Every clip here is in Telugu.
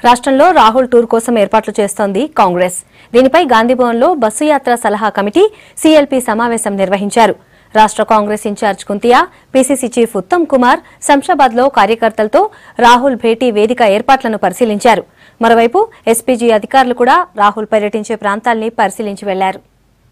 రాష్ట్రంలో రాహుల్ టూర్ కోసం ఏర్పాట్లు చేస్తోంది కాంగ్రెస్ దీనిపై గాంధీభవన్లో బస్సు యాత్ర సలహా కమిటీ సీఎల్పీ సమావేశం నిర్వహించారు రాష్ట్ర Congress incharge Kuntia PCC chief Uttam Kumar శంషాబాద్లో కార్యకర్తలతో రాహుల్ భేటీ వేదిక ఏర్పాట్లను పరిశీలించారు మరోవైపు ఎస్పీజీ అధికారులు కూడా రాహుల్ పర్యటించే ప్రాంతాల్ని పరిశీలించి వెళ్లారు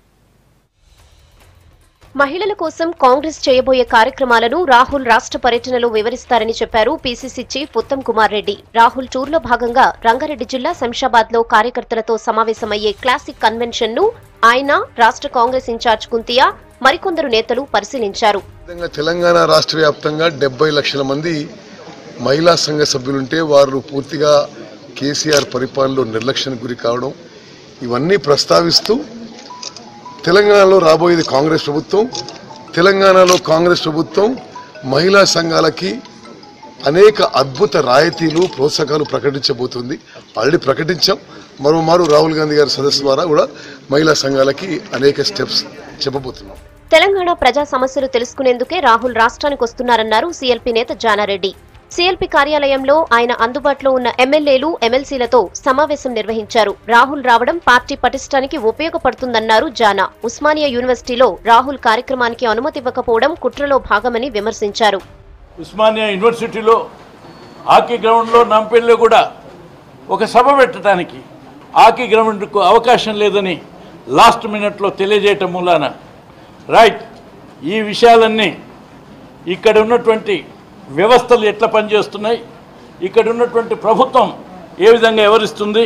మహిళల కోసం కాంగ్రెస్ చేయబోయే కార్యక్రమాలను రాహుల్ రాష్ట్ర పర్యటనలో వివరిస్తారని చెప్పారు పీసీసీ చీఫ్ ఉత్తమ్ కుమార్ రెడ్డి రాహుల్ టూర్లో భాగంగా రంగారెడ్డి జిల్లా శంషాబాద్ లో కార్యకర్తలతో సమావేశమయ్యే క్లాసిక్ కన్వెన్షన్ ను ఆయన రాష్ట్ర కాంగ్రెస్ ఇన్ఛార్జ్ కుంతియా మరికొందరు నేతలు పరిశీలించారు విధంగా తెలంగాణ రాష్ట్ర వ్యాప్తంగా డెబ్బై లక్షల మంది మహిళా సంఘ సభ్యులుంటే వారు పూర్తిగా కేసీఆర్ పరిపాలనలో నిర్లక్ష్యానికి గురి కావడం ఇవన్నీ ప్రస్తావిస్తూ తెలంగాణలో రాబోయేది కాంగ్రెస్ ప్రభుత్వం తెలంగాణలో కాంగ్రెస్ ప్రభుత్వం మహిళా సంఘాలకి అనేక అద్భుత రాయితీలు ప్రోత్సాహకాలు ప్రకటించబోతుంది ఆల్రెడీ ప్రకటించాం మరోమారు రాహుల్ గాంధీ గారి సదస్సు ద్వారా కూడా మహిళా సంఘాలకి అనేక స్టెప్స్ చెప్పబోతున్నాం తెలంగాణ ప్రజా సమస్యలు తెలుసుకునేందుకే రాహుల్ రాష్ట్రానికి వస్తున్నారన్నారు సీఎల్పీ నేత జానారెడ్డి సీఎల్పీ కార్యాలయంలో ఆయన అందుబాటులో ఉన్న ఎమ్మెల్యేలు ఎమ్మెల్సీలతో సమావేశం నిర్వహించారు రాహుల్ రావడం పార్టీ పటిష్టానికి ఉపయోగపడుతుందన్నారు జానా ఉస్మానియా యూనివర్సిటీలో రాహుల్ కార్యక్రమానికి అనుమతి ఇవ్వకపోవడం కుట్రలో భాగమని విమర్శించారు ఉస్మానియా యూనివర్సిటీలో హాకీ గ్రౌండ్లో నంపెల్లో కూడా ఒక సభ పెట్టడానికి హాకీ గ్రౌండ్కు అవకాశం లేదని లాస్ట్ మినిట్లో తెలియజేయటం మూలాన రైట్ ఈ విషయాలన్నీ ఇక్కడ ఉన్నటువంటి వ్యవస్థలు ఎట్లా పనిచేస్తున్నాయి ఇక్కడ ఉన్నటువంటి ప్రభుత్వం ఏ విధంగా వ్యవహరిస్తుంది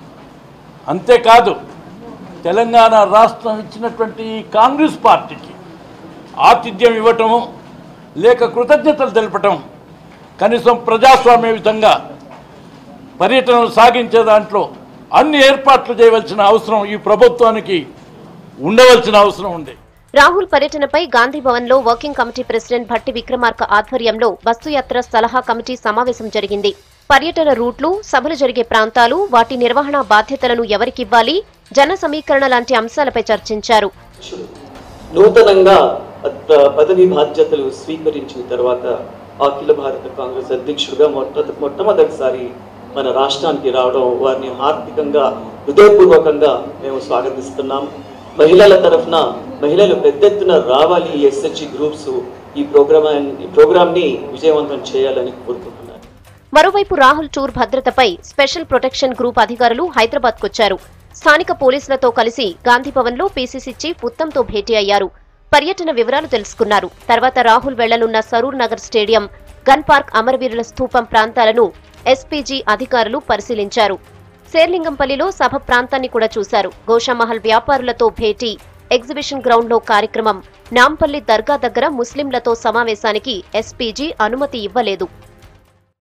అంతేకాదు తెలంగాణ రాష్ట్రం ఇచ్చినటువంటి ఈ కాంగ్రెస్ పార్టీకి ఆతిథ్యం ఇవ్వటము లేక కృతజ్ఞతలు తెలపటం కనీసం ప్రజాస్వామ్య విధంగా పర్యటనలు సాగించే దాంట్లో అన్ని ఏర్పాట్లు చేయవలసిన అవసరం ఈ ప్రభుత్వానికి ఉండవలసిన అవసరం ఉంది రాహుల్ పర్యటనపై గాంధీ భవన్ లో working committee president Bhatti Vikramarka ఆధ్వర్యంలో బస్సు యాత్ర సలహా కమిటీ సమావేశం జరిగింది పర్యటన రూట్లు సభలు జరిగే ప్రాంతాలు వాటి నిర్వహణ బాధ్యతలను ఎవరికివ్వాలి జన సమీకరణ లాంటి అంశాలపై చర్చించారు నూతనంగా పద- పదవి బాధ్యతలు స్వీకరించిన తర్వాత అఖిల భారత కాంగ్రెస్ అధ్యక్షుడిగా మొట్ట మొట్టమొదటిసారి మన రాష్ట్రానికి రావడం వారిని హార్దికంగా హృదయపూర్వకంగా మేము స్వాగతిస్తున్నాం మహిళల తరఫున మహిళలు పెద్ద ఎత్తున రావాలి ఈ ఎస్హెచ్జి గ్రూప్స్ ఈ ప్రోగ్రామ్ ఈ ప్రోగ్రామ్ని విజయవంతం చేయాలని కోరుకుంటున్నాను మరోవైపు రాహుల్ టూర్ భద్రతపై స్పెషల్ ప్రొటెక్షన్ గ్రూప్ అధికారులు హైదరాబాద్ కొచ్చారు స్థానిక పోలీసులతో కలిసి గాంధీభవన్ లో పీసీసీ చీఫ్ ఉత్తమ్తో భేటీ అయ్యారు పర్యటన వివరాలు తెలుసుకున్నారు తర్వాత రాహుల్ వెళ్లనున్న Saroor Nagar stadium Gun Park అమరవీరుల స్థూపం ప్రాంతాలను ఎస్పీజీ అధికారులు పరిశీలించారు శేర్లింగంపల్లిలో సభ ప్రాంతాన్ని కూడా చూశారు గోషామహల్ వ్యాపారులతో భేటీ ఎగ్జిబిషన్ గ్రౌండ్ లో కార్యక్రమం నాంపల్లి దర్గా దగ్గర ముస్లింలతో సమావేశానికి ఎస్పీజీ అనుమతి ఇవ్వలేదు